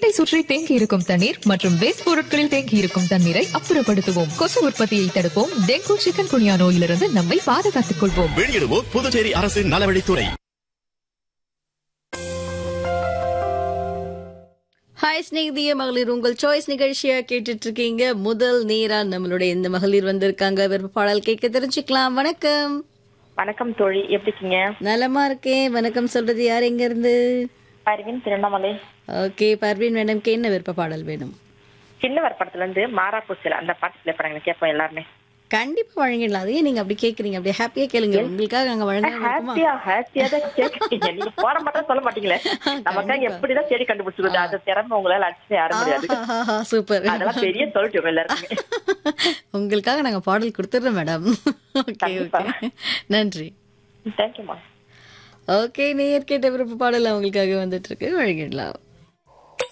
வீட்டை சுற்றி தேங்கி இருக்கும் தண்ணீர் மற்றும் வேஸ்ட் பொருட்களில் தேங்கி இருக்கும் தண்ணீரை அப்புறப்படுத்துவோம் கொசு உற்பத்தியை தடுப்போம் டெங்கு சிக்கன் குனியா நோயிலிருந்து நம்மை பாதுகாத்துக் கொள்வோம் வெளியிடுவோர் புதுச்சேரி அரசின் நலவழித்துறை ஹாய் ஸ்நேகிதிய மகளிர் உங்கள் சாய்ஸ் நிகழ்ச்சியா கேட்டுட்டு இருக்கீங்க முதல் நேரா நம்மளுடைய இந்த மகளிர் வந்திருக்காங்க விருப்ப பாடல் கேட்க தெரிஞ்சுக்கலாம் வணக்கம் வணக்கம் தோழி எப்படி இருக்கீங்க நலமா இருக்கேன் வணக்கம் சொல்றது யார் எங்க இருந்து பர்வீன் திருவண்ணாமலை ஓகே பர்வீன் மேடம்க்கு என்ன விருப்ப பாடல் வேணும் சின்னவர் படத்துல இருந்து மாறாப்பூசில அந்த பாட்டு பிளே பண்ணுங்க கேட்போம் எல்லாருமே கண்டிப்பா வழங்கிடலாம் அதையே நீங்க அப்படி கேக்குறீங்க அப்படியே ஹாப்பியா கேளுங்க உங்களுக்காக நாங்க வழங்க ஹாப்பியா ஹாப்பியா தான் கேட்கறீங்க நீங்க போற மட்டும் சொல்ல மாட்டீங்களே நமக்காக எப்படிதான் தேடி கண்டுபிடிச்சிருது அந்த திறமை உங்களால அடிச்சு யாரும் முடியாது சூப்பர் அதெல்லாம் பெரிய சொல்லிட்டு எல்லாருக்குமே உங்களுக்காக நாங்க பாடல் கொடுத்துறோம் மேடம் ஓகே கண்டிப்பா. ஓகே நன்றி தேங்க்யூமா ஓகே நேர் கேட்ட விருப்ப பாடல் அவங்களுக்காக வந்துட்டு இருக்கு வழங்கிடலாம்